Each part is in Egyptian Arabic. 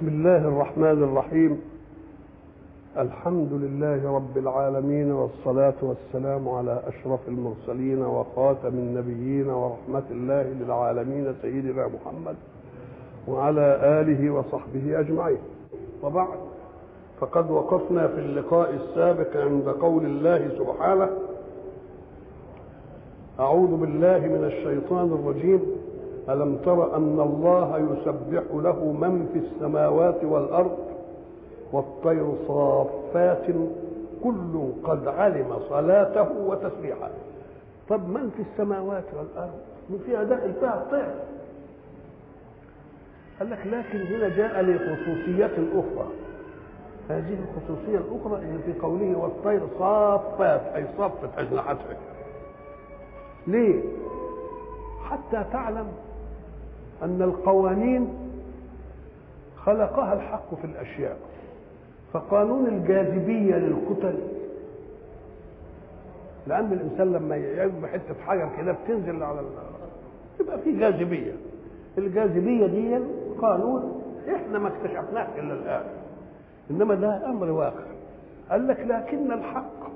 بسم الله الرحمن الرحيم الحمد لله رب العالمين والصلاة والسلام على أشرف المرسلين وخاتم النبيين ورحمة الله للعالمين سيدنا محمد وعلى آله وصحبه أجمعين وبعد فقد وقفنا في اللقاء السابق عند قول الله سبحانه أعوذ بالله من الشيطان الرجيم ألم تر أن الله يسبح له من في السماوات والأرض والطير صافات كل قد علم صلاته وتسبيحه طب من في السماوات والأرض من فيها داخل فيها الطير قال لك لكن هنا جاء لخصوصية أخرى هذه الخصوصية الأخرى اللي في قوله والطير صافات أي صفت أجنحتها ليه؟ حتى تعلم أن القوانين خلقها الحق في الأشياء فقانون الجاذبية للكتل لأن الإنسان لما يعمل حتة حجر كده بتنزل على يبقى في جاذبية الجاذبية دي قانون احنا ما اكتشفناش إلا الآن إنما ده أمر واقع قال لك لكن الحق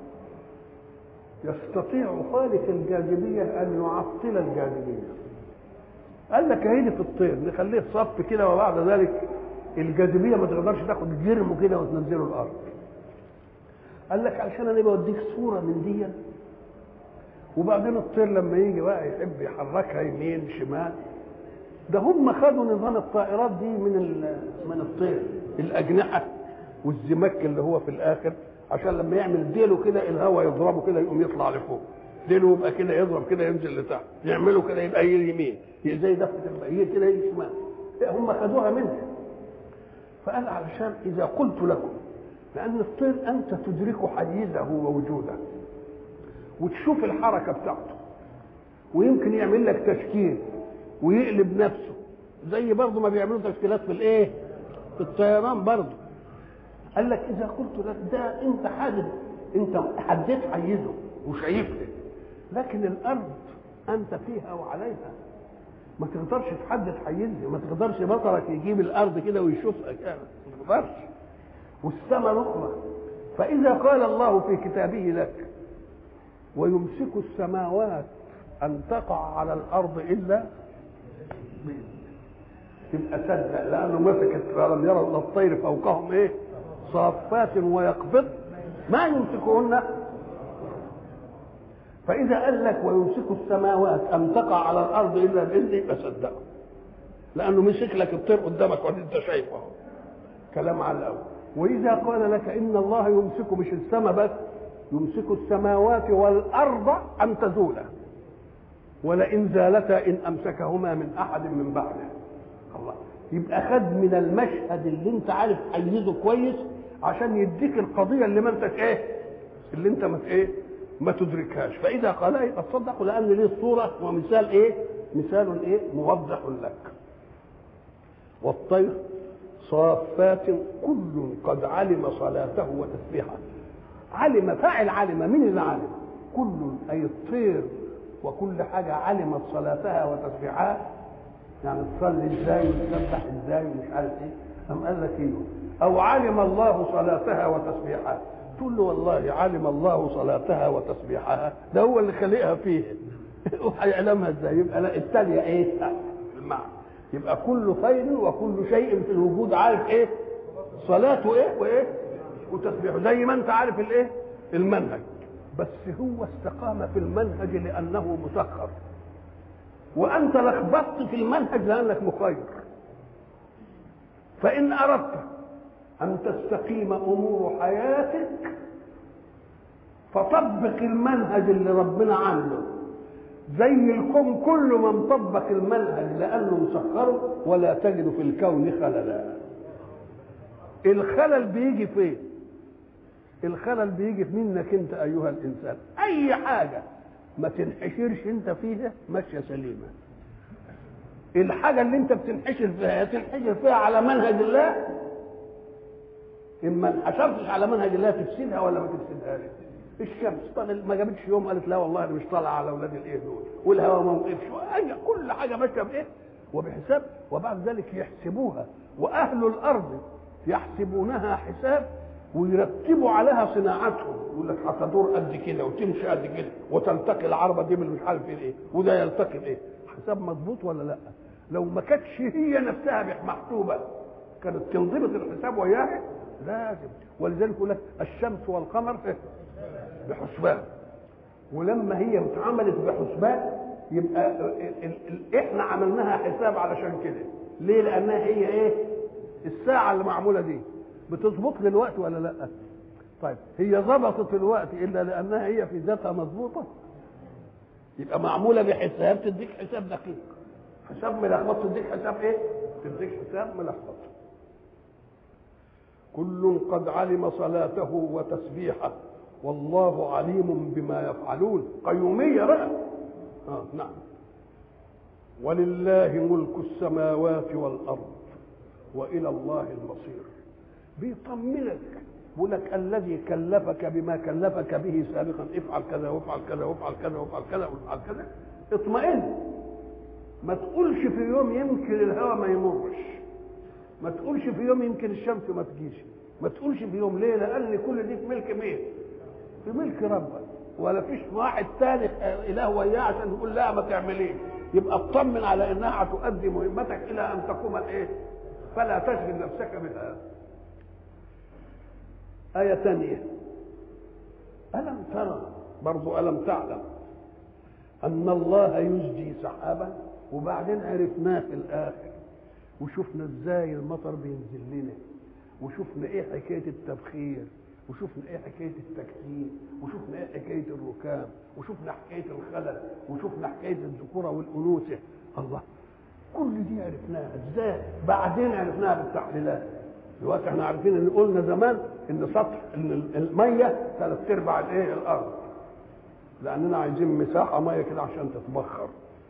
يستطيع خالق الجاذبية أن يعطل الجاذبية قال لك هيدي في الطير نخليه صف كده وبعد ذلك الجاذبيه ما تقدرش تاخد جرمه كده وتنزله الارض قال لك عشان انا بوديك صوره من دي وبعدين الطير لما يجي بقى يحب يحركها يمين شمال ده هم خدوا نظام الطائرات دي من من الطير الاجنحه والزمك اللي هو في الاخر عشان لما يعمل ديله كده الهواء يضربه كده يقوم يطلع لفوق ديله يبقى كده يضرب كده ينزل لتحت يعملوا كده يبقى يمين زي دفة البعير كده يجي شمال هم خدوها منها فقال علشان اذا قلت لكم لان الطير انت تدرك حيزه ووجوده وتشوف الحركه بتاعته ويمكن يعمل لك تشكيل ويقلب نفسه زي برضه ما بيعملوا تشكيلات في الايه في الطيران برضه قال لك اذا قلت لك ده انت حادد انت حددت حيزه وشايفه لكن الارض انت فيها وعليها ما تقدرش تحدد حيزها ما تقدرش بصرك يجيب الارض كده ويشوفها كده ما تقدرش والسماء نقمه فاذا قال الله في كتابه لك ويمسك السماوات ان تقع على الارض الا تبقى صدق لانه مسكت فلم يروا الا الطير فوقهم ايه صافات ويقبض ما يمسكهن فإذا قال لك ويمسك السماوات أن تقع على الأرض إلا بإذنه يبقى صدقه لأنه مسك لك الطير قدامك وأنت شايفه كلام على الأول وإذا قال لك إن الله يمسك مش السماء بس يمسك السماوات والأرض أن تزولا ولئن زالتا إن أمسكهما من أحد من بعده الله يبقى خد من المشهد اللي أنت عارف حيزه كويس عشان يديك القضية اللي ما أنتش إيه اللي أنت ما إيه ما تدركهاش فاذا قال يبقى تصدق لان ليه صوره ومثال ايه مثال ايه موضح لك والطير صافات كل قد علم صلاته وتسبيحه علم فاعل علم من اللي علم كل اي الطير وكل حاجه علمت صلاتها وتسبيحها يعني تصلي ازاي وتسبح ازاي ومش عارف ايه أم قال لك ايه او علم الله صلاتها وتسبيحها تقول له والله علم الله صلاتها وتسبيحها ده هو اللي خلقها فيه وهيعلمها ازاي يبقى لا التالية ايه المعنى يبقى كل خير وكل شيء في الوجود عارف ايه صلاته ايه وايه وتسبيحه زي ما انت عارف الايه المنهج بس هو استقام في المنهج لانه مسخر وانت لخبطت في المنهج لانك مخير فان اردت أن تستقيم أمور حياتك فطبق المنهج اللي ربنا عامله زي الكون كله ما مطبق المنهج لأنه مسخره ولا تجد في الكون خللا الخلل بيجي فين الخلل بيجي منك انت ايها الانسان اي حاجه ما تنحشرش انت فيها ماشيه سليمه الحاجه اللي انت بتنحشر فيها تنحشر فيها على منهج الله اما انحشرتش على منهج الله تفسدها ولا ما تفسدهاش الشمس طلع ما جابتش يوم قالت لا والله انا مش طالعه على اولاد الايه دول والهواء ما وقفش كل حاجه ماشيه بايه وبحساب وبعد ذلك يحسبوها واهل الارض يحسبونها حساب ويرتبوا عليها صناعتهم يقول لك هتدور قد كده وتمشي قد كده وتلتقي العربه دي بالمش عارف ايه وده يلتقي بايه حساب مضبوط ولا لا لو ما كانتش هي نفسها محسوبه كانت تنضبط الحساب وياها لازم ولذلك يقول لك الشمس والقمر بحسبان ولما هي اتعملت بحسبان يبقى ال- ال- ال- احنا عملناها حساب علشان كده ليه لانها هي ايه الساعه اللي معموله دي بتظبط لي الوقت ولا لا طيب هي ظبطت الوقت الا لانها هي في ذاتها مظبوطه يبقى معموله بحساب تديك حساب دقيق حساب ملخبط تديك حساب ايه تديك حساب ملخبط كل قد علم صلاته وتسبيحه والله عليم بما يفعلون قيومية بقى آه نعم ولله ملك السماوات والأرض وإلى الله المصير بيطمنك بيقول لك الذي كلفك بما كلفك به سابقا افعل كذا وافعل كذا وافعل كذا وافعل كذا وافعل كذا اطمئن ما تقولش في يوم يمكن الهوى ما يمرش ما تقولش في يوم يمكن الشمس ما تجيش ما تقولش في يوم ليه لان كل دي في ملك مين في ملك ربك ولا فيش واحد تاني اله وياه عشان يقول لا ما تعمليش يبقى اطمن على انها هتؤدي مهمتك الى ان تقوم الايه فلا تشغل نفسك بها آية ثانية ألم ترى برضو ألم تعلم أن الله يزجي سحابا وبعدين عرفناه في الآخر وشفنا ازاي المطر بينزل لنا وشفنا ايه حكايه التبخير وشفنا ايه حكايه التكتيم وشفنا ايه حكايه الركام وشفنا حكايه الخلل وشفنا حكايه الذكوره والانوثه الله كل دي عرفناها ازاي بعدين عرفناها بالتحليلات دلوقتي احنا عارفين ان قلنا زمان ان سطح ان الميه ثلاث ارباع الايه الارض لاننا عايزين مساحه ميه كده عشان تتبخر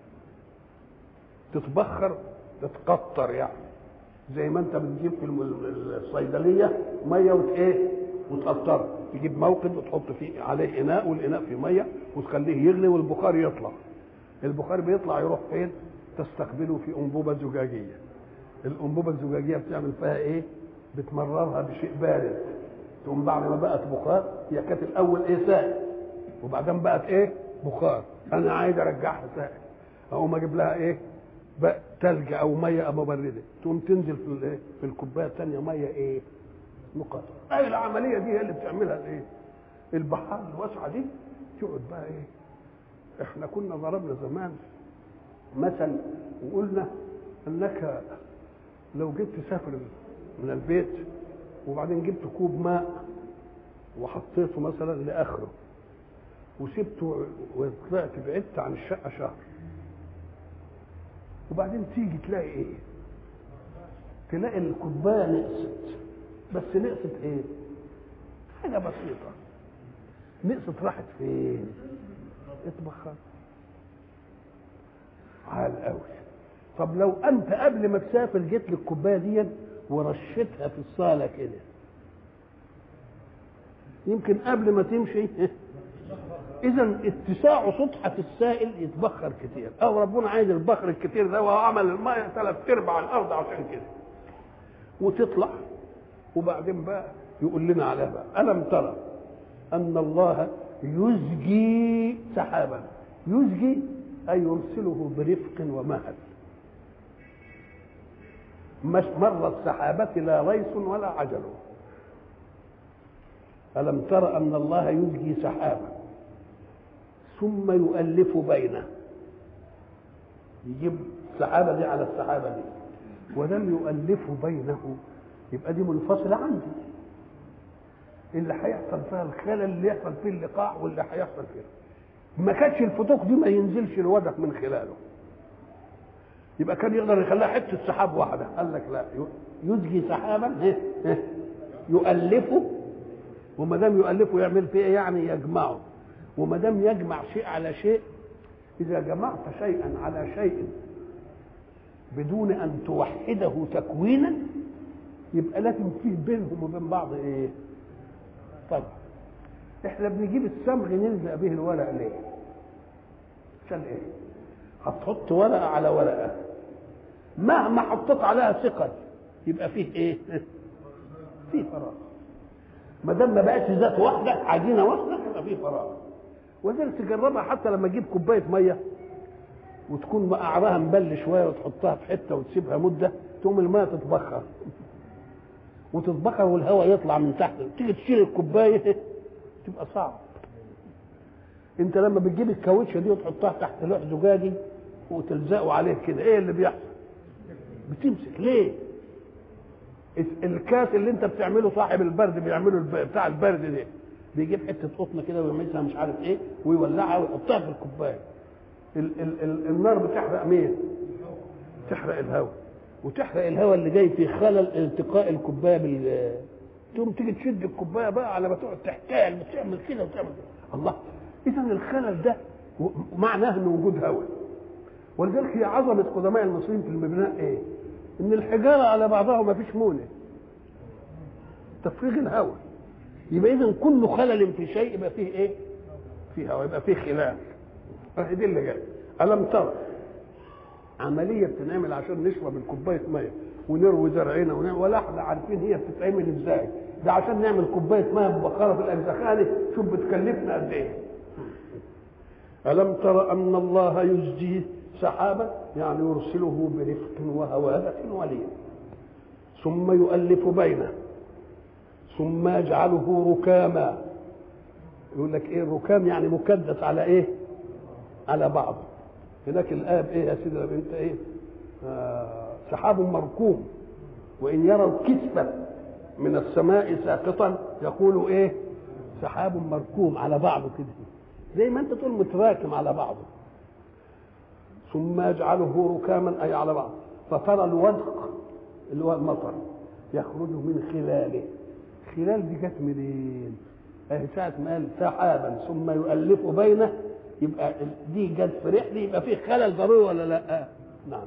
تتبخر تتقطر يعني زي ما انت بتجيب في الم- الصيدليه ميه وت ايه وتقطر تجيب موقد وتحط فيه عليه اناء والاناء فيه ميه وتخليه يغلي والبخار يطلع البخار بيطلع يروح فين تستقبله في انبوبه زجاجيه الانبوبه الزجاجيه بتعمل فيها ايه بتمررها بشيء بارد تقوم بعد ما بقت بخار هي كانت الاول ايه سائل وبعدين بقت ايه بخار انا عايز ارجعها سائل اقوم اجيب لها ايه بقى تلج او ميه او مبرده تقوم تنزل في الايه في الكوبايه الثانيه ميه ايه مقطره اي العمليه دي هي اللي بتعملها الايه البحار الواسعه دي تقعد بقى ايه احنا كنا ضربنا زمان مثل وقلنا انك لو جيت تسافر من البيت وبعدين جبت كوب ماء وحطيته مثلا لاخره وسبته وطلعت بعدت عن الشقه شهر وبعدين تيجي تلاقي ايه تلاقي الكوبايه نقصت بس نقصت ايه حاجه بسيطه نقصت راحت فين اتبخرت عال قوي طب لو انت قبل ما تسافر جيت للكوبايه دي ورشيتها في الصاله كده يمكن قبل ما تمشي اذا اتساع سطحه السائل يتبخر كتير او ربنا عايز البخر الكتير ده وهو عمل الماء ثلاث ارباع الارض عشان كده وتطلع وبعدين بقى يقول لنا عليها بقى الم ترى ان الله يزجي سحابا يزجي اي يرسله برفق ومهل مش مر السحابة لا ريس ولا عجل ألم تر أن الله يزجي سحابا ثم يؤلف بينه يجيب السحابة دي على السحابة دي ولم يؤلف بينه يبقى دي منفصلة عندي اللي هيحصل فيها الخلل اللي يحصل فيه اللقاح واللي هيحصل فيه ما كانش الفتوق دي ما ينزلش الودق من خلاله يبقى كان يقدر يخليها حته سحاب واحده قال لك لا يزجي سحابا إيه؟ إيه؟ يؤلفه وما دام يؤلفه يعمل فيه ايه يعني يجمعه وما دام يجمع شيء على شيء اذا جمعت شيئا على شيء بدون ان توحده تكوينا يبقى لازم فيه بينهم وبين بعض ايه طبعا احنا بنجيب الصمغ نلزق به الورق ليه عشان ايه هتحط ورقه على ورقه مهما حطيت عليها ثقل يبقى فيه ايه فيه فراغ ما دام ما بقتش ذات واحده عجينه واحده يبقى فيه فراغ وذلك تجربها حتى لما تجيب كوبايه ميه وتكون قعرها مبل شويه وتحطها في حته وتسيبها مده تقوم الميه تتبخر وتتبخر والهواء يطلع من تحت تيجي تشيل الكوبايه تبقى صعب انت لما بتجيب الكاوتشه دي وتحطها تحت لوح زجاجي وتلزقه عليه كده ايه اللي بيحصل بتمسك ليه الكاس اللي انت بتعمله صاحب البرد بيعمله الب... بتاع البرد ده بيجيب حته قطنه كده ويعملها مش عارف ايه ويولعها ويحطها في الكوبايه ال... ال... ال... النار بتحرق مين تحرق الهواء وتحرق الهواء اللي جاي في خلل التقاء الكوبايه بال تقوم تيجي تشد الكوبايه بقى على ما تقعد تحتال وتعمل كده وتعمل كده الله اذا الخلل ده معناه انه وجود هواء ولذلك هي عظمه قدماء المصريين في البناء ايه؟ ان الحجاره على بعضها ما فيش مونه تفريغ الهواء يبقى اذا كل خلل في شيء يبقى فيه ايه؟ فيه هواء يبقى فيه خلاف دي اللي جاي الم ترى عمليه بتنعمل عشان نشرب الكوبايه ميه ونروي زرعنا ونعمل ولا احنا عارفين هي بتتعمل ازاي ده عشان نعمل كوبايه ميه ببخاره في الاجزخانه شوف بتكلفنا قد ايه الم تر ان الله يزجي سحابا يعني يرسله برفق وهواده ولين ثم يؤلف بينه ثم يجعله ركاما يقول لك ايه الركام يعني مكدس على ايه على بعضه هناك الآب ايه يا سيدي انت ايه آه سحاب مركوم وان يروا كسفا من السماء ساقطا يقولوا ايه سحاب مركوم على بعضه كده زي ما انت تقول متراكم على بعضه ثم يجعله ركاما اي على بعض فترى الودق اللي هو المطر يخرج من خلاله خلال دي جت منين؟ اهي ساعة ما قال سحابا ثم يؤلف بينه يبقى دي جت في رحله يبقى في خلل ضروري ولا لا؟ نعم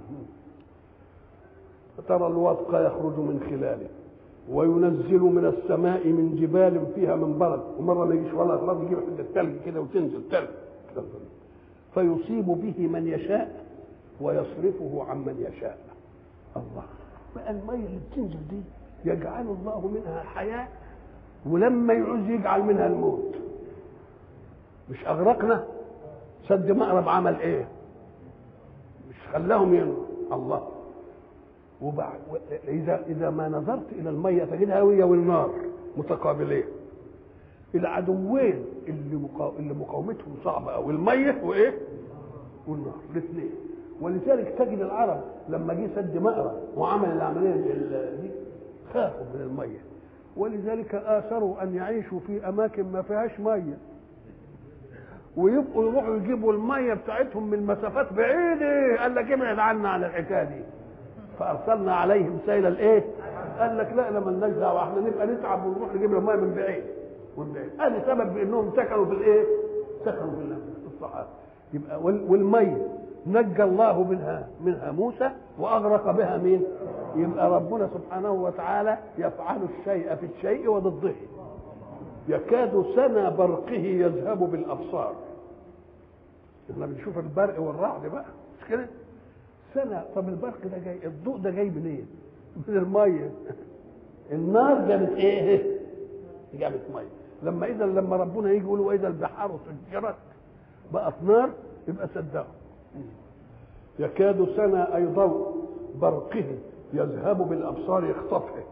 فترى الودق يخرج من خلاله وينزل من السماء من جبال فيها من برد ومره ما يجيش ولا مرة يجيب حته ثلج كده وتنزل ثلج فيصيب به من يشاء ويصرفه عن من يشاء الله بقى المية اللي بتنزل دي يجعل الله منها حياة ولما يعوز يجعل منها الموت مش أغرقنا سد مأرب عمل إيه مش خلاهم ينمو الله وبعد إذا إذا ما نظرت إلى المية تجدها هي والنار متقابلين العدوين اللي مقا... اللي مقاومتهم صعبه قوي الميه وايه؟ والنار الاثنين ولذلك تجد العرب لما جه سد مأرى وعمل العمليه دي خافوا من الميه ولذلك اثروا ان يعيشوا في اماكن ما فيهاش ميه ويبقوا يروحوا يجيبوا الميه بتاعتهم من مسافات بعيده قال لك ابعد عنا عن الحكايه دي فارسلنا عليهم سيل الايه؟ قال لك لا لما لناش دعوه احنا نبقى نتعب ونروح نجيب الميه من بعيد والبعيد هذا سبب بانهم سكنوا في الايه؟ سكنوا في الصحابه يبقى والميه نجى الله منها منها موسى واغرق بها مين؟ يبقى ربنا سبحانه وتعالى يفعل الشيء في الشيء وضده يكاد سنا برقه يذهب بالابصار احنا بنشوف البرق والرعد بقى مش كده؟ سنة طب البرق ده جاي الضوء ده جاي منين؟ إيه؟ من الميه النار جابت ايه؟ جابت ميه لما اذا لما ربنا يجي يقول واذا البحار سجرت بقت نار يبقى صدقوا يكاد سنا اي ضوء برقه يذهب بالابصار يخطفه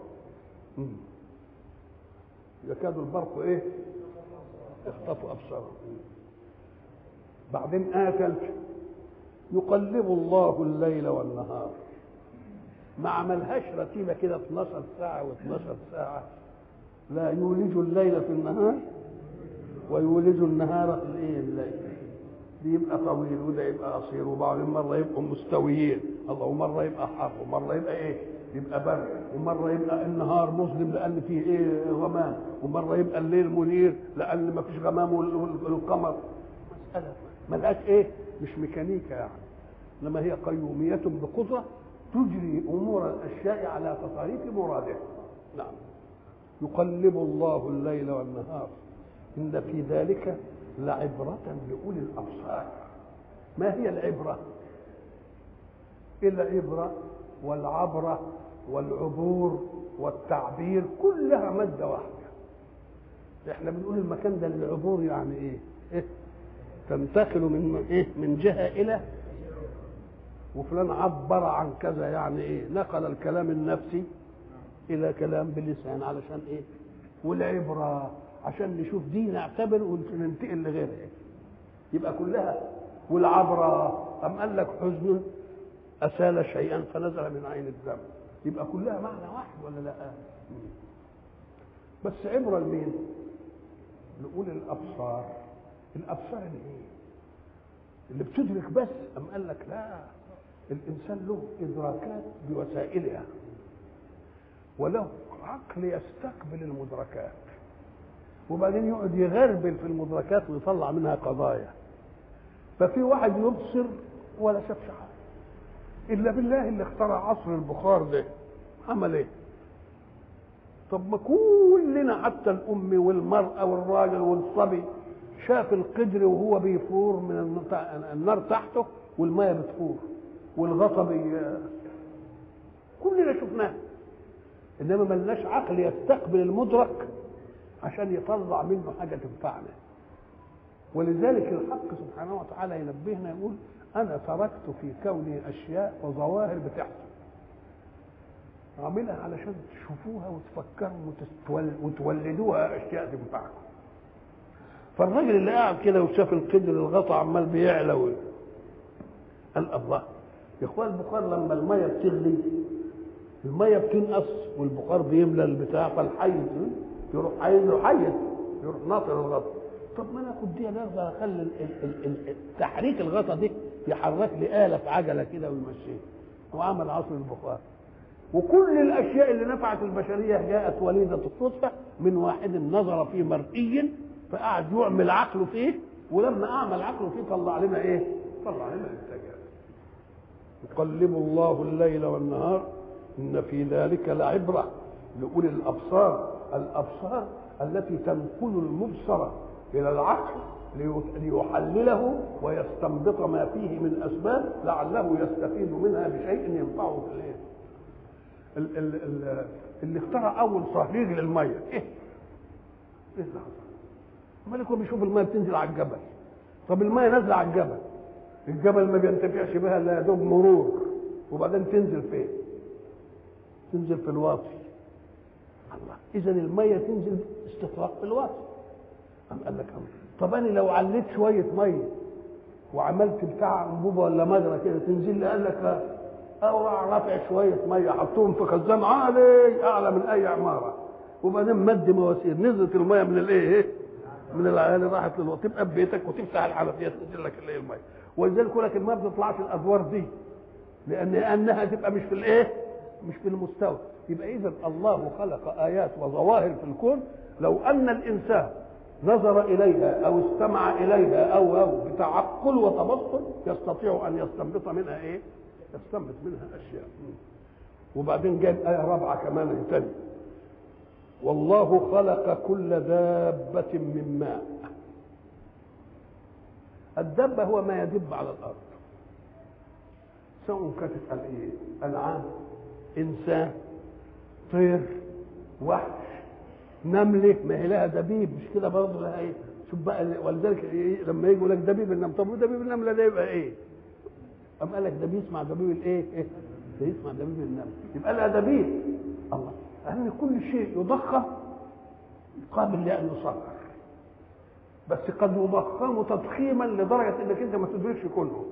يكاد البرق ايه يخطف ابصاره بعدين آية ثالثة يقلب الله الليل والنهار ما عملهاش رتيبة كده 12 ساعة و12 ساعة لا يولج الليل في النهار ويولج النهار في الايه الليل دي يبقى طويل وده يبقى قصير وبعدين مره يبقوا مستويين الله ومره يبقى حر ومره يبقى ايه يبقى برد ومره يبقى النهار مظلم لان فيه ايه غمام ومره يبقى الليل منير لان ما فيش غمام والقمر مساله ملهاش ايه مش ميكانيكا يعني انما هي قيوميه بقدره تجري امور الاشياء على تصاريف مرادها نعم يقلب الله الليل والنهار ان في ذلك لعبرة لأولي الأبصار ما هي العبرة؟ العبرة والعبرة والعبور والتعبير كلها ماده واحده احنا بنقول المكان ده العبور يعني ايه, إيه؟ تنتقل من ايه من جهه الى وفلان عبر عن كذا يعني ايه نقل الكلام النفسي الى كلام باللسان علشان ايه والعبره عشان نشوف دي نعتبر وننتقل لغيرها يبقى كلها والعبره ام قال لك حزن اسال شيئا فنزل من عين الدم يبقى كلها معنى واحد ولا لا بس عبره لمين نقول الابصار الابصار اللي ايه اللي بتدرك بس ام قال لك لا الانسان له ادراكات بوسائلها وله عقل يستقبل المدركات وبعدين يقعد يغربل في المدركات ويطلع منها قضايا ففي واحد يبصر ولا شافش حاجه الا بالله اللي اخترع عصر البخار ده عمل ايه طب ما كلنا حتى الام والمراه والراجل والصبي شاف القدر وهو بيفور من النار تحته والميه بتفور والغطا بي كلنا شفناه انما ملناش عقل يستقبل المدرك عشان يطلع منه حاجه تنفعنا ولذلك الحق سبحانه وتعالى ينبهنا يقول انا تركت في كوني اشياء وظواهر بتحصل عاملها علشان تشوفوها وتفكروا وتولدوها اشياء تنفعكم فالراجل اللي قاعد كده وشاف القدر الغطا عمال بيعلى قال الله يا اخوان البخار لما الميه بتغلي الميه بتنقص والبخار بيملى البتاع فالحيز يروح عايز له حيز يروح ناطر الغطا طب ما انا اخد دي انا اخلي تحريك الغطا دي يحرك لي آلة في عجلة كده ويمشيها وعمل عصر البخار وكل الاشياء اللي نفعت البشريه جاءت وليده الصدفه من واحد نظر في مرئي فقعد يعمل عقله فيه ولما اعمل عقله فيه طلع لنا ايه؟ طلع لنا انتاجات يقلب الله الليل والنهار ان في ذلك لعبره لاولي الابصار الابصار التي تنقل المبصر الى العقل ليحلله ويستنبط ما فيه من اسباب لعله يستفيد منها بشيء ينفعه في الايه؟ اللي اخترع اول صهريج للميه ايه؟ ايه اللي حصل؟ مالك هو بيشوف الميه بتنزل على الجبل طب الميه نازله على الجبل الجبل ما بينتفعش بها الا يا دوب مرور وبعدين تنزل فين؟ تنزل في الواطي الله اذا الميه تنزل استطراق في الواطي قام قال لك أمر. طب انا لو عليت شويه ميه وعملت بتاع انبوبه ولا مجرى كده تنزل لي قال لك لا او راح رافع شويه ميه حطهم في خزان عالي اعلى من اي عماره وبعدين مد مواسير نزلت الميه من الايه من العالي راحت للوقت تبقى ببيتك وتفتح الحنفيه تنزل لك الايه الميه ولذلك يقول لك الميه ما بتطلعش الادوار دي لان انها تبقى مش في الايه مش في المستوى يبقى اذا الله خلق ايات وظواهر في الكون لو ان الانسان نظر اليها او استمع اليها او او بتعقل وتبصر يستطيع ان يستنبط منها ايه؟ يستنبط منها اشياء وبعدين جاب ايه رابعه كمان تاني والله خلق كل دابة من ماء الدابة هو ما يدب على الأرض سواء كانت الايه؟ أنعام إنسان طير وحش نملة ما هي لها دبيب مش كده برضه لها ايه؟ شوف بقى ولذلك إيه لما يجي يقول لك دبيب النمل طب دبيب النملة ده يبقى ايه؟ أم قال لك ده بيسمع دبيب الايه؟ إيه؟ ده يسمع دبيب النمل يبقى لها دبيب الله لأن كل شيء يضخم قابل لأن يصغر بس قد يضخم تضخيما لدرجة انك انت ما تدركش كله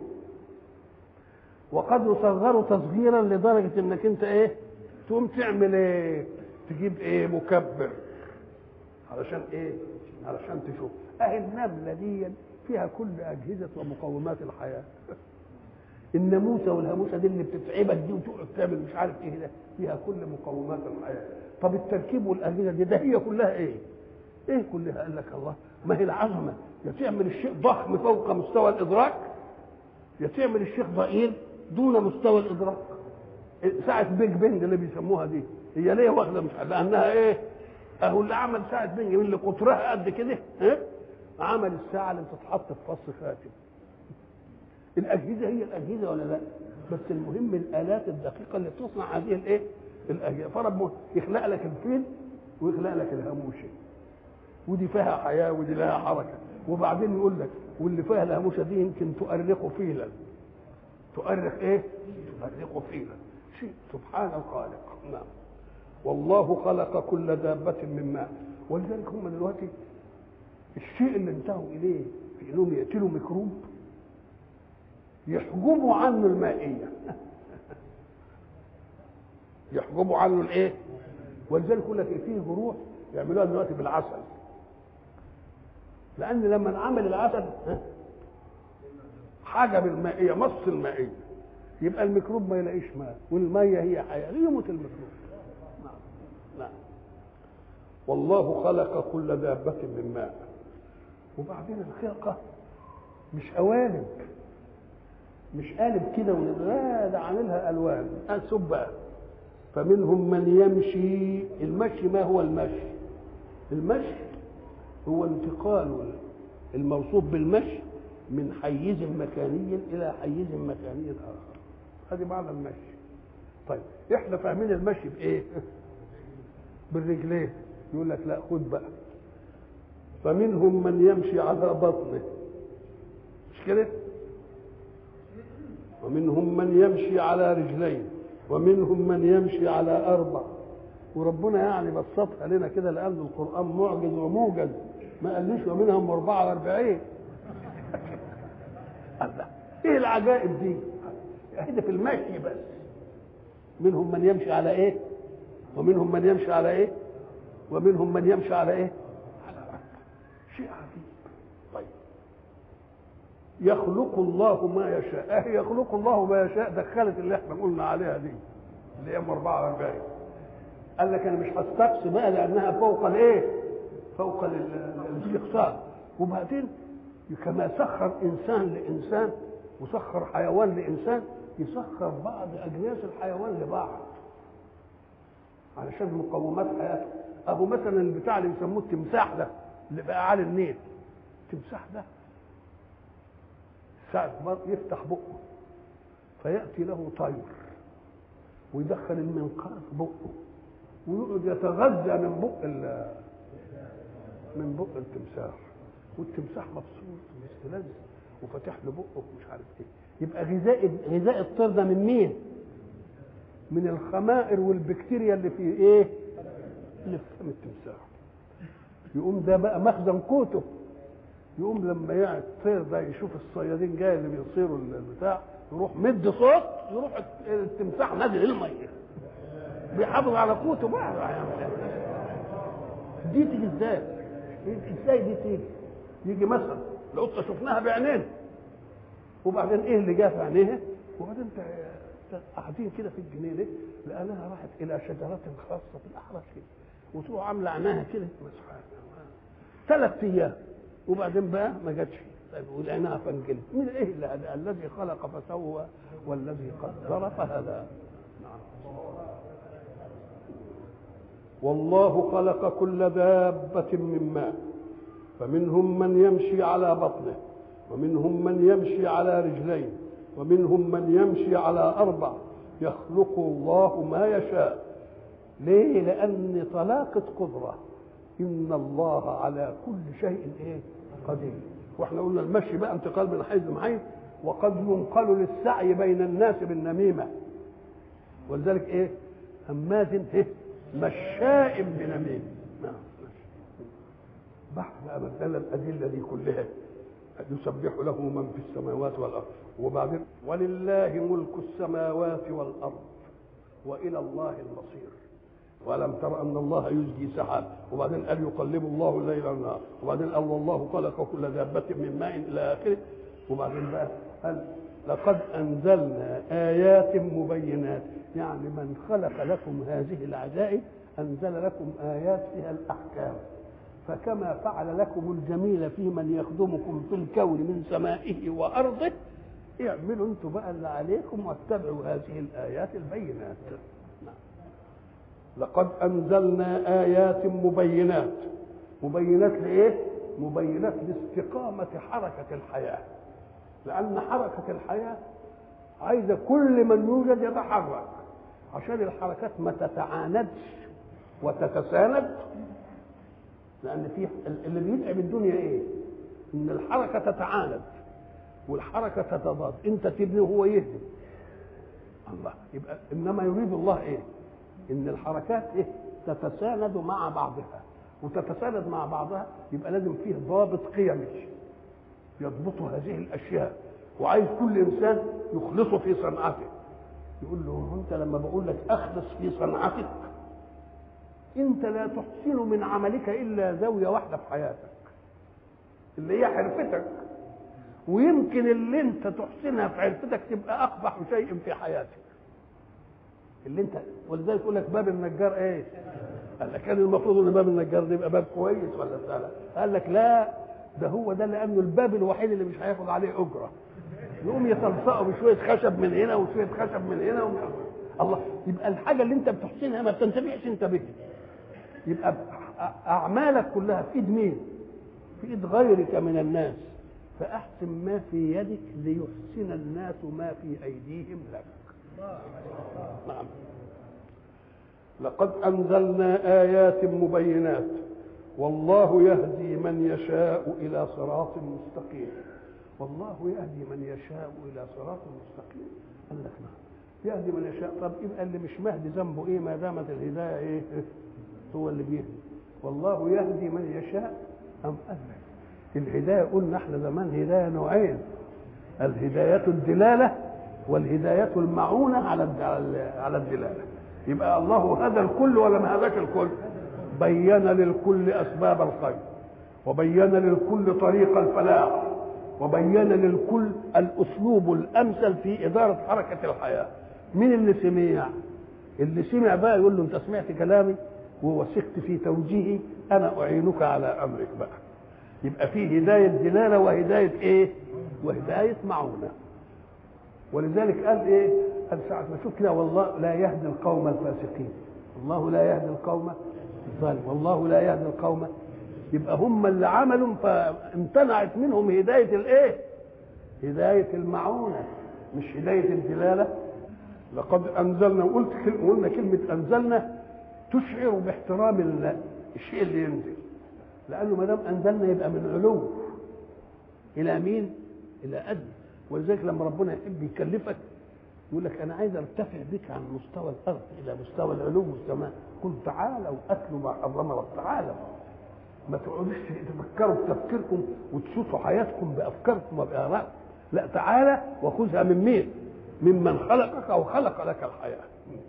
وقد يصغر تصغيرا لدرجة انك انت ايه تقوم تعمل ايه تجيب ايه مكبر علشان ايه علشان تشوف اهي النملة دي فيها كل اجهزة ومقومات الحياة الناموسة والهاموسة دي اللي بتتعبك دي وتقعد تعمل مش عارف ايه ده فيها كل مقومات الحياة طب التركيب والاجهزة دي ده هي كلها ايه ايه كلها قال لك الله ما هي العظمة يا تعمل الشيء ضخم فوق مستوى الادراك يا تعمل الشيء ضئيل دون مستوى الادراك ساعة بيج بنج اللي بيسموها دي هي ليه واخدة مش لانها ايه اهو اللي عمل ساعة بنج اللي قطرها قد كده ايه عمل الساعة اللي بتتحط في فص خاتم الاجهزة هي الاجهزة ولا لا بس المهم الالات الدقيقة اللي تصنع هذه الايه الاجيال فرب يخلق لك الفيل ويخلق لك الهاموشه ودي فيها حياه ودي لها حركه وبعدين يقول لك واللي فيها الهاموشه دي يمكن تؤرق فيلا تؤرق ايه؟ تؤرق فيلا شيء سبحان الخالق نعم والله خلق كل دابة من ماء ولذلك هم دلوقتي الشيء اللي انتهوا اليه في انهم يقتلوا ميكروب يحجبوا عنه المائيه يحجبوا عنه الايه ولذلك يقول لك فيه جروح يعملوها دلوقتي بالعسل لان لما انعمل العسل حجب المائيه مص المائيه يبقى الميكروب ما يلاقيش ماء والميه هي حياه يموت الميكروب نعم نعم والله خلق كل دابة من ماء وبعدين الخلقة مش قوالب مش قالب كده لا ده عاملها ألوان أسب بقى فمنهم من يمشي المشي ما هو المشي المشي هو انتقال الموصوف بالمشي من حيز مكاني إلى حيز مكاني آخر هذه معنى المشي طيب احنا فاهمين المشي بايه بالرجلين يقول لك لا خد بقى فمنهم من يمشي على بطنه مش كده ومنهم من يمشي على رجلين ومنهم من يمشي على اربع وربنا يعني بسطها لنا كده لان القران معجز وموجز ما قاليش ومنهم 44 الله ايه العجائب دي هي في المشي بس منهم من يمشي على ايه ومنهم من يمشي على ايه ومنهم من يمشي على ايه على أربع شيء عجيب طيب يخلق الله ما يشاء اه يخلق الله ما يشاء دخلت اللي احنا قلنا عليها دي اللي هي 44 قال لك انا مش هستقصي بقى لانها فوق الايه فوق الاستقصاء وبعدين كما سخر انسان لانسان وسخر حيوان لانسان يسخر بعض اجناس الحيوان لبعض علشان مقومات حياته ابو مثلا البتاع اللي بيسموه التمساح ده اللي بقى على النيل التمساح ده ساعة ما يفتح بقه فيأتي له طير ويدخل المنقار في بقه ويقعد يتغذى من بق من بق التمساح والتمساح مبسوط ومستلذ وفتح له بقه ومش عارف ايه يبقى غذاء غذاء الطير ده من مين؟ من الخمائر والبكتيريا اللي في ايه؟ اللي في فم التمساح يقوم ده بقى مخزن قوته يقوم لما يعني الطير ده يشوف الصيادين جاي اللي بيصيروا البتاع يروح مد صوت يروح التمساح نازل الميه بيحافظ على قوته بقى دي تيجي ازاي؟ ازاي دي تيجي؟ يجي مثلا القطه شفناها بعينين وبعدين ايه اللي جاء في عينيها؟ وبعدين قاعدين كده في الجنينه لانها راحت الى شجره خاصه في الاحراش كده وتروح عامله عينها كده مسحها ثلاث ايام وبعدين بقى ما جاتش طيب ولقيناها فانجلت من ايه اللي هذا الذي خلق فسوى والذي قدر فهدى نعم والله خلق كل دابة من ماء فمنهم من يمشي على بطنه ومنهم من يمشي على رجلين ومنهم من يمشي على أربع يخلق الله ما يشاء ليه لأن طلاقة قدرة إن الله على كل شيء إيه قدير واحنا قلنا المشي بقى انتقال من حيث لمحيث وقد ينقل للسعي بين الناس بالنميمة ولذلك ايه هماز إيه؟ مشاء بنميم نعم بحث بقى مثلا الأدلة دي كلها يسبح له من في السماوات والارض وبعدين ولله ملك السماوات والارض والى الله المصير ولم تر ان الله يزجي سحاب وبعدين قال يقلب الله الليل والنهار وبعدين قال والله خلق كل دابة من ماء الى اخره وبعدين بقى قال لقد انزلنا ايات مبينات يعني من خلق لكم هذه العجائب انزل لكم ايات فيها الاحكام فكما فعل لكم الجميل في من يخدمكم في الكون من سمائه وارضه اعملوا انتم بقى اللي عليكم واتبعوا هذه الايات البينات نعم. لقد انزلنا ايات مبينات مبينات لايه مبينات لاستقامه حركه الحياه لان حركه الحياه عايزه كل من يوجد يتحرك عشان الحركات ما تتعاندش وتتساند لان في اللي بيتعب الدنيا ايه ان الحركه تتعاند والحركه تتضاد انت تبني وهو يهدم الله يبقى انما يريد الله ايه ان الحركات ايه تتساند مع بعضها وتتساند مع بعضها يبقى لازم فيه ضابط قيمي يضبط هذه الاشياء وعايز كل انسان يخلصه في صنعته يقول له انت لما بقول لك اخلص في صنعتك انت لا تحسن من عملك الا زاويه واحده في حياتك اللي هي حرفتك ويمكن اللي انت تحسنها في حرفتك تبقى اقبح شيء في حياتك اللي انت ولذلك يقول لك باب النجار ايه؟ قال لك كان المفروض ان باب النجار ده يبقى باب كويس ولا بتاع قال لك لا ده هو ده لانه الباب الوحيد اللي مش هياخد عليه اجره يقوم يتلصقه بشويه خشب من هنا وشويه خشب من هنا ومن الله يبقى الحاجه اللي انت بتحسنها ما بتنتفعش انت بها يبقى اعمالك كلها في ايد مين؟ في ايد غيرك من الناس فاحسن ما في يدك ليحسن الناس ما في ايديهم لك نعم لقد انزلنا ايات مبينات والله يهدي من يشاء الى صراط مستقيم والله يهدي من يشاء الى صراط مستقيم قال لك نعم يهدي من يشاء طب يبقى اللي مش مهدي ذنبه ايه ما دامت الهدايه ايه هو اللي بيهدي والله يهدي من يشاء ام قال لك الهدايه قلنا احنا زمان هدايه نوعين الهدايه الدلاله والهدايه المعونه على على الدلاله يبقى الله هدى الكل ولا ما هداش الكل بين للكل اسباب الخير وبين للكل طريق الفلاح وبين للكل الاسلوب الامثل في اداره حركه الحياه مين اللي سمع اللي سمع بقى يقول له انت سمعت كلامي ووثقت في توجيهي انا اعينك على امرك بقى يبقى في هدايه دلاله وهدايه ايه وهدايه معونه ولذلك قال ايه قال ساعة ما شوف كده والله لا يهدي القوم الفاسقين الله لا يهدي القوم الظالم والله لا يهدي القوم يبقى هم اللي عملوا فامتنعت منهم هداية الايه هداية المعونة مش هداية الدلالة لقد أنزلنا وقلت قلنا كلمة أنزلنا تشعر باحترام الشيء اللي ينزل لأنه ما دام أنزلنا يبقى من علو إلى مين؟ إلى أدنى ولذلك لما ربنا يحب يكلفك يقول لك انا عايز ارتفع بك عن مستوى الارض الى مستوى العلو والسماء قل تعالوا اتلوا ما حرم رب تعالوا ما تقعدوش تفكروا بتفكيركم وتشوفوا حياتكم بافكاركم وبارائكم لا تعالى وخذها من مين؟ ممن خلقك او خلق لك الحياه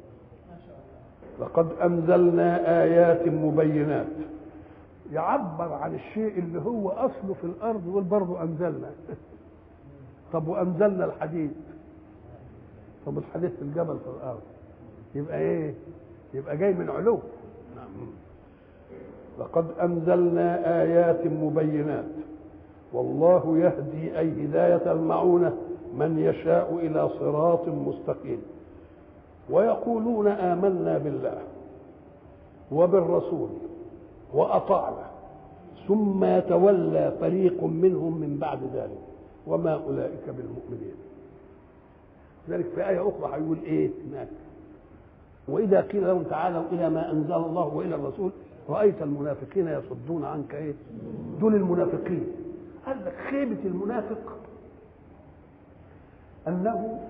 لقد انزلنا ايات مبينات يعبر عن الشيء اللي هو اصله في الارض يقول برضه انزلنا طب وانزلنا الحديد طب الحديد في الجبل في الارض يبقى ايه يبقى جاي من علو نعم لقد انزلنا ايات مبينات والله يهدي اي هدايه المعونه من يشاء الى صراط مستقيم ويقولون امنا بالله وبالرسول واطعنا ثم يتولى فريق منهم من بعد ذلك وما اولئك بالمؤمنين ذلك في آية أخرى هيقول إيه هناك وإذا قيل لهم تعالوا إلى ما أنزل الله وإلى الرسول رأيت المنافقين يصدون عنك إيه دول المنافقين قال لك خيبة المنافق أنه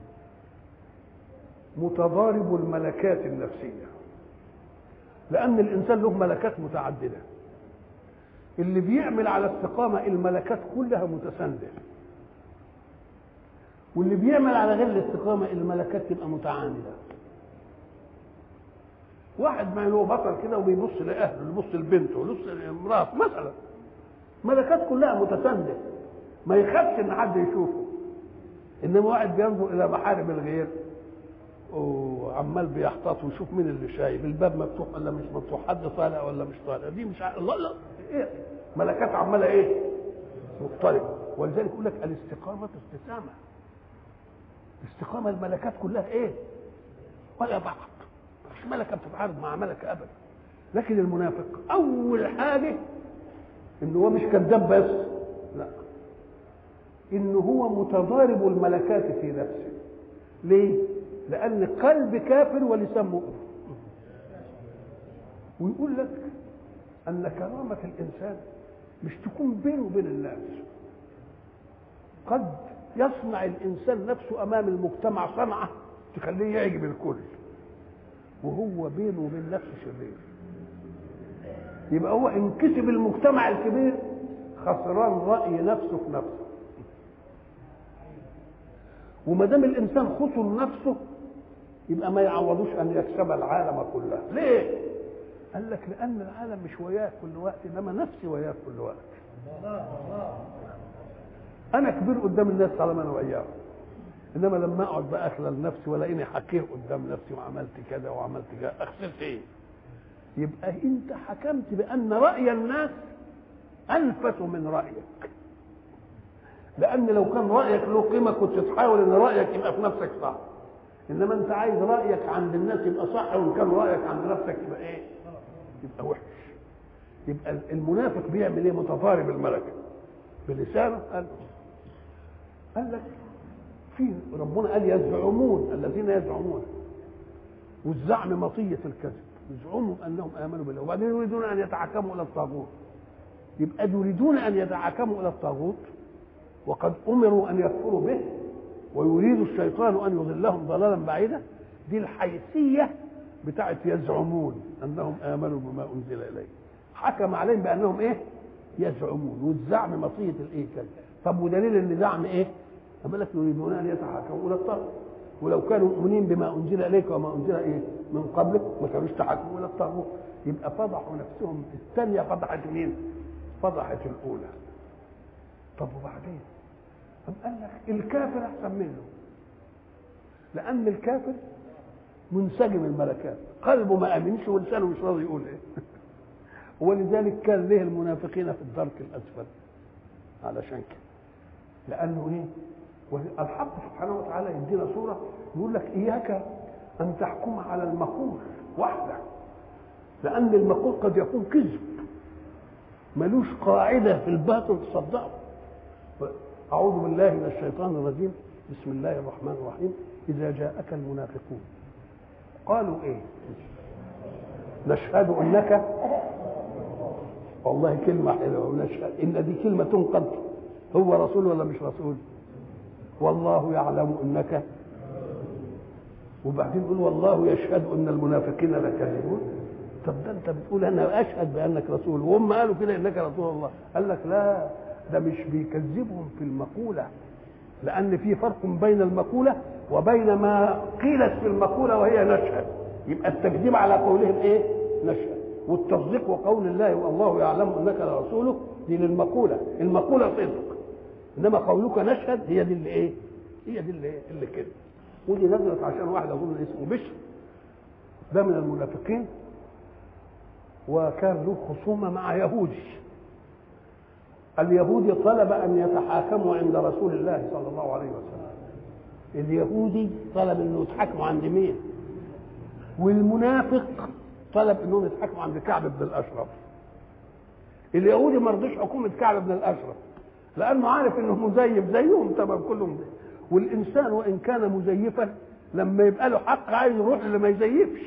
متضارب الملكات النفسية لأن الإنسان له ملكات متعددة اللي بيعمل على استقامة الملكات كلها متساندة واللي بيعمل على غير الاستقامة الملكات تبقى متعاندة واحد ما هو بطل كده وبيبص لأهله يبص لبنته يبص لامرأته مثلا ملكات كلها متساندة ما يخافش ان حد يشوفه انما واحد بينظر الى محارم الغير وعمال بيحتاط ويشوف مين اللي شايف الباب مفتوح ولا مش مفتوح حد طالع ولا مش طالع دي مش ع... لا لا ايه ملكات عماله ايه مضطربه ولذلك يقول لك الاستقامه استسامه الاستقامه الملكات كلها ايه ولا بعض مش ملكه بتتعارض مع ملكه ابدا لكن المنافق اول حاجه ان هو مش كذاب بس لا ان هو متضارب الملكات في نفسه ليه لان قلب كافر ولسان مؤمن ويقول لك ان كرامه الانسان مش تكون بينه وبين الناس قد يصنع الانسان نفسه امام المجتمع صنعه تخليه يعجب الكل وهو بينه وبين نفسه شرير يبقى هو ان كسب المجتمع الكبير خسران راي نفسه في نفسه وما دام الانسان خسر نفسه يبقى ما يعوضوش ان يكسب العالم كله ليه قال لك لان العالم مش وياك كل وقت انما نفسي وياك كل وقت انا كبير قدام الناس طالما انا وياهم انما لما اقعد بقى اخلل نفسي ولاقيني حكيه قدام نفسي وعملت كذا وعملت كذا اخسرت ايه يبقى انت حكمت بان راي الناس انفس من رايك لان لو كان رايك له قيمه كنت تحاول ان رايك يبقى في نفسك صح انما انت عايز رايك عند الناس يبقى صح وان كان رايك عند نفسك يبقى ايه يبقى وحش يبقى المنافق بيعمل ايه متضارب الملكه بلسانه قال قال لك في ربنا قال يزعمون الذين يزعمون والزعم مطية الكذب يزعموا انهم امنوا بالله وبعدين يريدون ان يتحكموا الى الطاغوت يبقى يريدون ان يتحكموا الى الطاغوت وقد امروا ان يكفروا به ويريد الشيطان ان يضلهم ضلالا بعيدا دي الحيثيه بتاعت يزعمون انهم امنوا بما انزل اليه حكم عليهم بانهم ايه يزعمون والزعم مطيه الايه كذب طب ودليل ان زعم ايه أما لك يريدون ان يتحكموا الى الطاغوت ولو كانوا مؤمنين بما انزل اليك وما انزل ايه من قبلك ما كانوش تحكموا الى الطاغوت يبقى فضحوا نفسهم الثانيه فضحت مين؟ فضحت الاولى طب وبعدين؟ أم قال لك الكافر احسن منه لان الكافر منسجم الملكات قلبه ما امنش ولسانه مش راضي يقول ايه ولذلك كان له المنافقين في الدرك الاسفل علشان كده لانه ايه والحق سبحانه وتعالى يدينا صوره يقول لك اياك ان تحكم على المقول وحده لان المقول قد يكون كذب ملوش قاعده في الباطل تصدقه اعوذ بالله من الشيطان الرجيم بسم الله الرحمن الرحيم اذا جاءك المنافقون قالوا ايه نشهد انك والله كلمه حلوه ونشهد ان دي كلمه تنقض هو رسول ولا مش رسول والله يعلم انك وبعدين يقول والله يشهد ان المنافقين لكاذبون طب ده انت بتقول انا اشهد بانك رسول وهم قالوا كده انك رسول الله قال لك لا ده مش بيكذبهم في المقوله لان في فرق بين المقوله وبين ما قيلت في المقوله وهي نشهد يبقى التكذيب على قولهم ايه نشهد والتصديق وقول الله والله يعلم انك لرسوله دي للمقوله المقوله صدق انما قولك نشهد هي دي اللي ايه هي دي اللي, اللي كده ودي نزلت عشان واحد اظن اسمه بشر ده من المنافقين وكان له خصومه مع يهودي اليهودي طلب ان يتحاكموا عند رسول الله صلى الله عليه وسلم اليهودي طلب انه يتحاكموا عند مين والمنافق طلب انهم يتحاكموا عند كعب بن الاشرف اليهودي ما رضيش حكومه كعب بن الاشرف لانه عارف انه مزيف زيهم تمام كلهم زي. والانسان وان كان مزيفا لما يبقى له حق عايز يروح للي ما يزيفش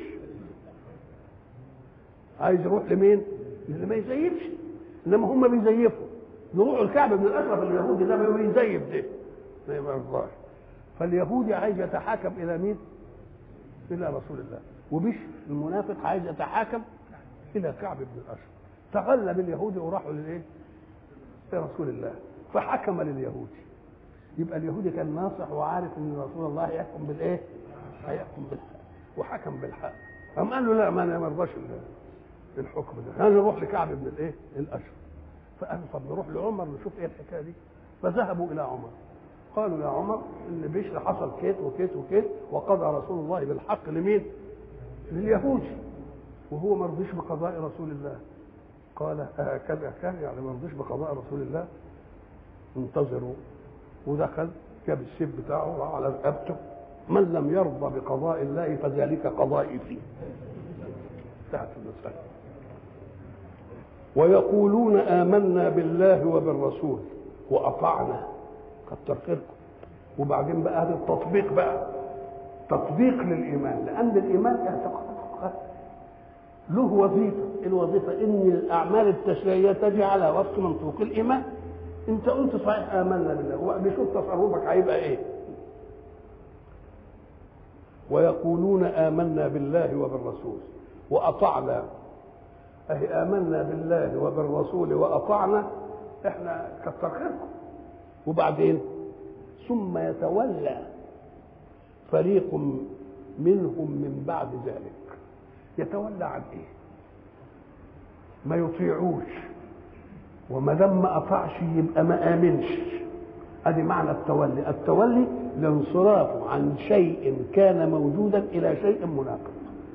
عايز يروح لمين؟ اللي ما يزيفش انما هم بيزيفوا نروح الكعب بن الاشرف اليهودي ده ما بيزيف ده ما يرضاش فاليهودي عايز يتحاكم الى مين؟ الى رسول الله وبش المنافق عايز يتحاكم الى كعب بن الاشرف تغلب اليهودي وراحوا للايه؟ لرسول الله فحكم لليهودي يبقى اليهودي كان ناصح وعارف ان رسول الله هيحكم بالايه؟ هيحكم بالحق وحكم بالحق قام قال له لا ما انا ما ارضاش الحكم ده انا نروح لكعب بن الايه؟ الاشرف فقالوا طب نروح لعمر نشوف ايه الحكايه دي فذهبوا الى عمر قالوا يا عمر ان بشر حصل كيت وكيت وكيت وقضى رسول الله بالحق لمين؟ لليهودي وهو ما رضيش بقضاء رسول الله قال هكذا كان يعني ما رضيش بقضاء رسول الله انتظروا ودخل جاب السيف بتاعه على رقبته من لم يرضى بقضاء الله فذلك قضائي فيه انتهت المسألة ويقولون آمنا بالله وبالرسول وأطعنا كتر خيركم وبعدين بقى هذا التطبيق بقى تطبيق للايمان لان الايمان اعتقاد له وظيفه الوظيفه ان الاعمال التشريعيه تجي على وفق منطوق الايمان انت قلت صحيح امنا بالله وبشوف تصرفك هيبقى ايه ويقولون آمنا بالله وبالرسول وأطعنا أهي آمنا بالله وبالرسول وأطعنا إحنا كتر خيركم وبعدين ثم يتولى فريق منهم من بعد ذلك يتولى عن ايه ما يطيعوش وما دام ما اطاعش يبقى ما امنش ادي معنى التولي التولي الانصراف عن شيء كان موجودا الى شيء مناقض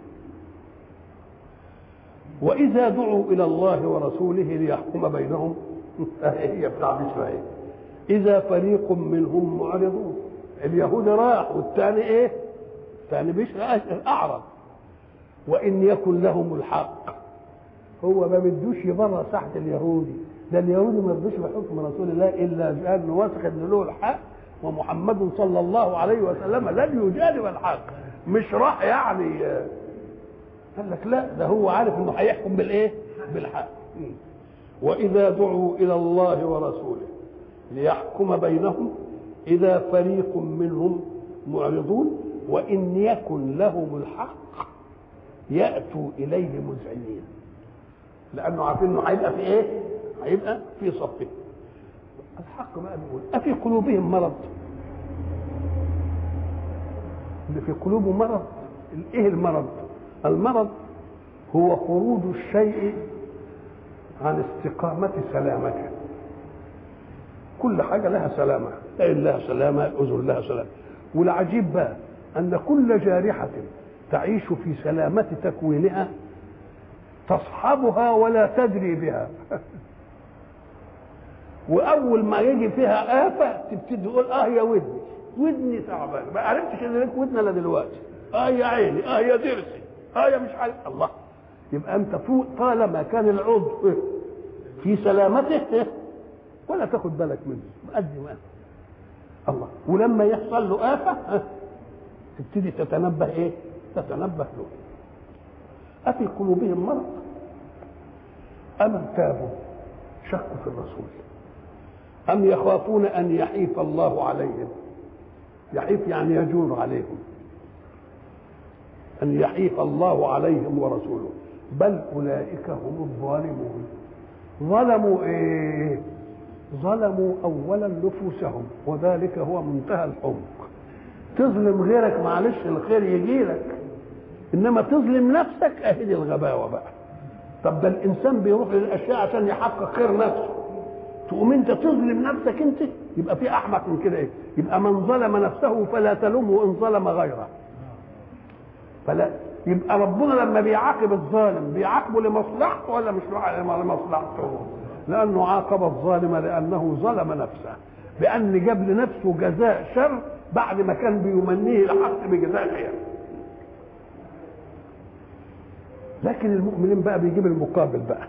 واذا دعوا الى الله ورسوله ليحكم بينهم هي بتاع ايه اذا فريق منهم معرضون اليهود راح والثاني ايه الثاني بيش اعرض وان يكن لهم الحق هو ما بدوش يبرر ساحه اليهودي ده اليهودي ما رضوش بحكم رسول الله الا جاء واثق ان له الحق ومحمد صلى الله عليه وسلم لن يجانب الحق مش راح يعني قال لك لا ده هو عارف انه هيحكم بالايه بالحق واذا دعوا الى الله ورسوله ليحكم بينهم اذا فريق منهم معرضون وان يكن لهم الحق ياتوا اليه مذعنين لانه عارفين انه هيبقى في ايه هيبقى في صفه الحق بقى بيقول افي قلوبهم مرض اللي في قلوبهم مرض ايه المرض المرض هو خروج الشيء عن استقامة سلامته كل حاجة لها سلامة العين لها سلامة الأذن لها سلامة والعجيب بقى أن كل جارحة تعيش في سلامة تكوينها تصحبها ولا تدري بها واول ما يجي فيها آفة تبتدي تقول اه يا ودني ودني تعبان ما عرفتش ان لك ودن الا دلوقتي اه يا عيني اه يا ضرسي اه يا مش عارف الله يبقى انت فوق طالما كان العضو في سلامته ولا تاخد بالك منه قد ما الله ولما يحصل له آفة تبتدي تتنبه ايه تتنبه له أفي قلوبهم مرض أم ارتابوا شكوا في الرسول أم يخافون أن يحيف الله عليهم يحيف يعني يجور عليهم أن يحيف الله عليهم ورسوله بل أولئك هم الظالمون ظلموا إيه ظلموا أولا نفوسهم وذلك هو منتهى الحمق تظلم غيرك معلش الخير يجي لك انما تظلم نفسك اهي دي الغباوه بقى طب ده الانسان بيروح للاشياء عشان يحقق خير نفسه تقوم انت تظلم نفسك انت يبقى في احمق من كده ايه يبقى من ظلم نفسه فلا تلومه ان ظلم غيره فلا يبقى ربنا لما بيعاقب الظالم بيعاقبه لمصلحته ولا مش لمصلحته لانه عاقب الظالم لانه ظلم نفسه بان جاب لنفسه جزاء شر بعد ما كان بيمنيه الحق بجزاء خير لكن المؤمنين بقى بيجيب المقابل بقى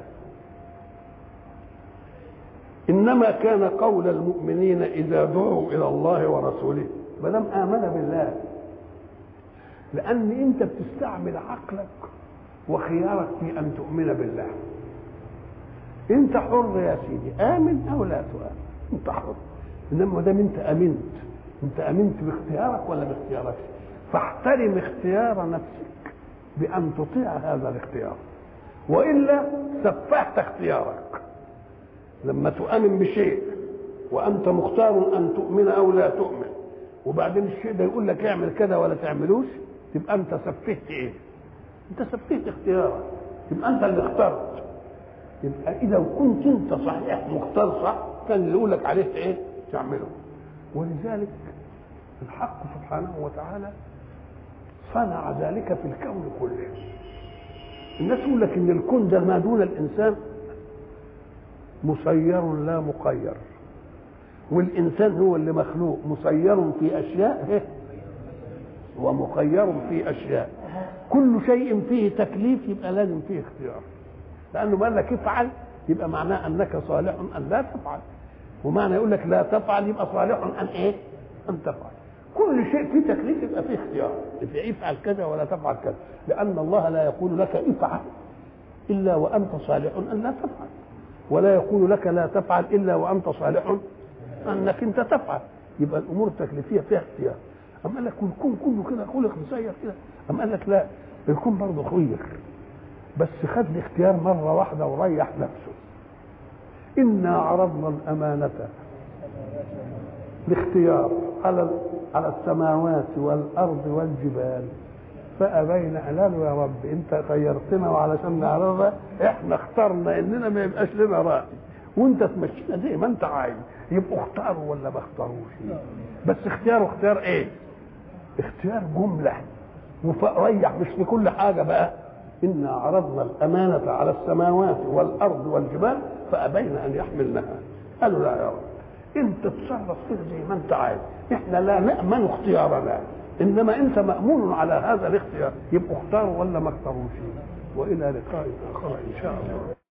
انما كان قول المؤمنين اذا دعوا الى الله ورسوله ما دام امن بالله لان انت بتستعمل عقلك وخيارك في ان تؤمن بالله انت حر يا سيدي امن او لا تؤمن انت حر انما ما دام انت امنت انت امنت باختيارك ولا باختيارك فاحترم اختيار نفسك بأن تطيع هذا الاختيار وإلا سفهت اختيارك لما تؤمن بشيء وأنت مختار أن تؤمن أو لا تؤمن وبعدين الشيء ده يقول لك اعمل كذا ولا تعملوش تبقى أنت سفهت إيه؟ أنت سفهت اختيارك يبقى أنت اللي اخترت يبقى إذا كنت أنت صحيح مختار صح كان اللي يقول لك عليه إيه؟ تعمله ولذلك الحق سبحانه وتعالى صنع ذلك في الكون كله الناس يقول لك ان الكون ده ما دون الانسان مسير لا مقير والانسان هو اللي مخلوق مسير في اشياء ومخير في اشياء كل شيء فيه تكليف يبقى لازم فيه اختيار لانه قال لك افعل يبقى معناه انك صالح ان لا تفعل ومعنى يقول لك لا تفعل يبقى صالح ان ايه ان تفعل كل شيء فيه تكليف يبقى فيه اختيار في افعل كذا ولا تفعل كذا لان الله لا يقول لك افعل الا وانت صالح ان لا تفعل ولا يقول لك لا تفعل الا وانت صالح انك انت تفعل يبقى الامور التكليفيه فيها اختيار اما قال لك الكون كله كده خلق مسير كده اما قال لك لا الكون برضه خير بس خد الاختيار مره واحده وريح نفسه انا عرضنا الامانه باختيار على على السماوات والارض والجبال فابين قالوا يا رب انت خيرتنا وعلشان نعرضها احنا اخترنا اننا ما يبقاش لنا راي وانت تمشينا زي ما انت عايز يبقوا اختاروا ولا ما اختاروش بس اختياروا اختيار ايه؟ اختيار جمله وريح مش في كل حاجه بقى انا عرضنا الامانه على السماوات والارض والجبال فابين ان يحملنها قالوا لا يا رب انت تصرف كده زي ما انت عايز احنا لا نامن اختيارنا انما انت مامون على هذا الاختيار يبقوا اختاروا ولا ما اختاروش والى لقاء اخر ان شاء الله